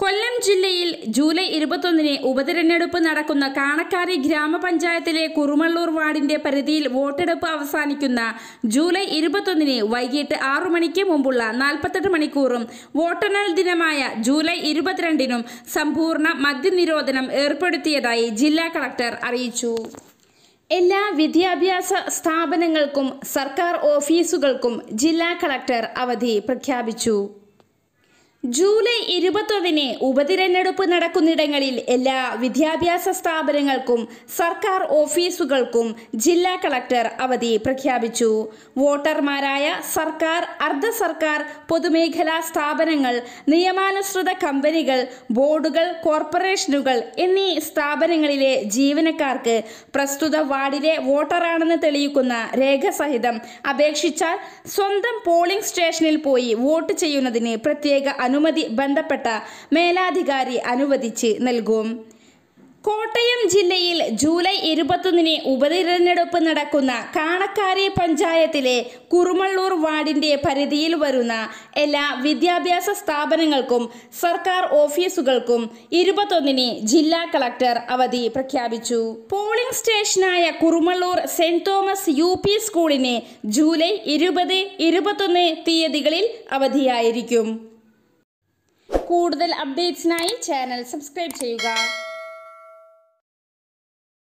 കൊല്ലം ജില്ലയിൽ ജൂലൈ ഇരുപത്തൊന്നിന് ഉപതിരഞ്ഞെടുപ്പ് നടക്കുന്ന കാണക്കാരി ഗ്രാമപഞ്ചായത്തിലെ കുറുമള്ളൂർ വാർഡിന്റെ പരിധിയിൽ വോട്ടെടുപ്പ് അവസാനിക്കുന്ന ജൂലൈ ഇരുപത്തൊന്നിന് വൈകിട്ട് ആറു മണിക്ക് മുമ്പുള്ള നാൽപ്പത്തെട്ട് മണിക്കൂറും വോട്ടെണ്ണൽ ദിനമായ ജൂലൈ ഇരുപത്തിരണ്ടിനും സമ്പൂർണ്ണ മദ്യനിരോധനം ഏർപ്പെടുത്തിയതായി ജില്ലാ കളക്ടർ അറിയിച്ചു എല്ലാ വിദ്യാഭ്യാസ സ്ഥാപനങ്ങൾക്കും സർക്കാർ ഓഫീസുകൾക്കും ജില്ലാ കളക്ടർ അവധി പ്രഖ്യാപിച്ചു ജൂലൈ ഇരുപത്തൊന്നിന് ഉപതിരഞ്ഞെടുപ്പ് നടക്കുന്നിടങ്ങളിൽ എല്ലാ വിദ്യാഭ്യാസ സ്ഥാപനങ്ങൾക്കും സർക്കാർ ഓഫീസുകൾക്കും ജില്ലാ കളക്ടർ അവധി പ്രഖ്യാപിച്ചു വോട്ടർമാരായ സർക്കാർ അർദ്ധ സർക്കാർ പൊതുമേഖലാ സ്ഥാപനങ്ങൾ നിയമാനുസൃത കമ്പനികൾ ബോർഡുകൾ കോർപ്പറേഷനുകൾ എന്നീ സ്ഥാപനങ്ങളിലെ ജീവനക്കാർക്ക് പ്രസ്തുത വാർഡിലെ വോട്ടറാണെന്ന് തെളിയിക്കുന്ന രേഖ സഹിതം അപേക്ഷിച്ചാൽ സ്വന്തം പോളിംഗ് സ്റ്റേഷനിൽ പോയി വോട്ട് ചെയ്യുന്നതിന് പ്രത്യേക അനുമതി ബന്ധപ്പെട്ട മേലാധികാരി അനുവദിച്ച് നൽകും കോട്ടയം ജില്ലയിൽ ജൂലൈ ഇരുപത്തൊന്നിന് ഉപതിരഞ്ഞെടുപ്പ് നടക്കുന്ന കാണക്കാരി പഞ്ചായത്തിലെ കുറുമള്ളൂർ വാർഡിന്റെ പരിധിയിൽ വരുന്ന എല്ലാ വിദ്യാഭ്യാസ സ്ഥാപനങ്ങൾക്കും സർക്കാർ ഓഫീസുകൾക്കും ഇരുപത്തൊന്നിന് ജില്ലാ കളക്ടർ അവധി പ്രഖ്യാപിച്ചു പോളിംഗ് സ്റ്റേഷനായ Kurumalloor Saint Thomas U P സ്കൂളിന് ജൂലൈ ഇരുപത് ഇരുപത്തൊന്ന് തീയതികളിൽ അവധിയായിരിക്കും കൂടുതൽ അപ്ഡേറ്റ്സിനായി ചാനൽ സബ്സ്ക്രൈബ് ചെയ്യുക